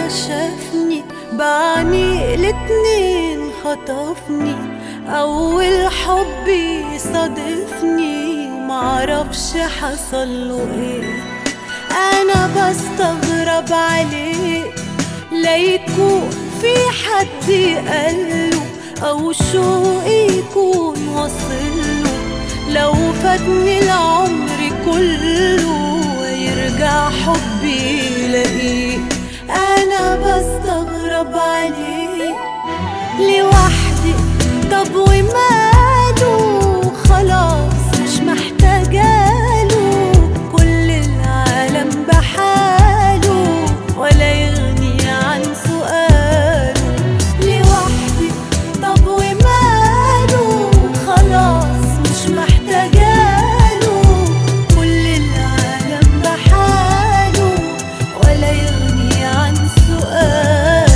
شافني بعيني الاتنين خطفني أول حبي صادفني معرفش حصله ايه أنا بستغرب عليه لا يكون في حد قاله أو شوقي يكون وصله لو فاتني العمر كله يرجع حبي يلاقيه أنا بستغرب عليه لوحدي طب وماله خلاص مش محتاجاله كل العالم بحاله ولا يغني عن سؤاله لوحدي طب وماله خلاص مش محتاجاله كل العالم بحاله ولا يغني عن سؤاله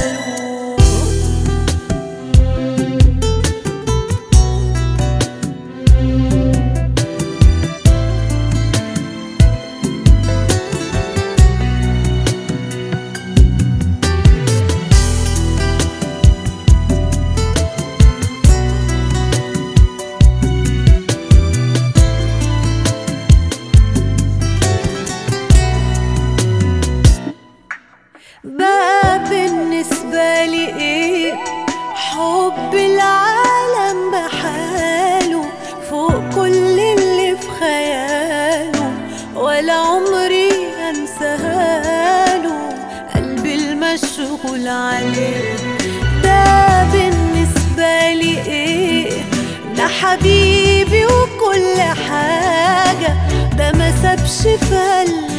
بقى بالنسبة لي ايه حب العالم بحاله فوق كل اللي في خياله ولا عمري انساهاله قلبي المشغول عليه ده بالنسبة لي ايه ده حبيبي وكل حاجة ده ما سابش في قلبي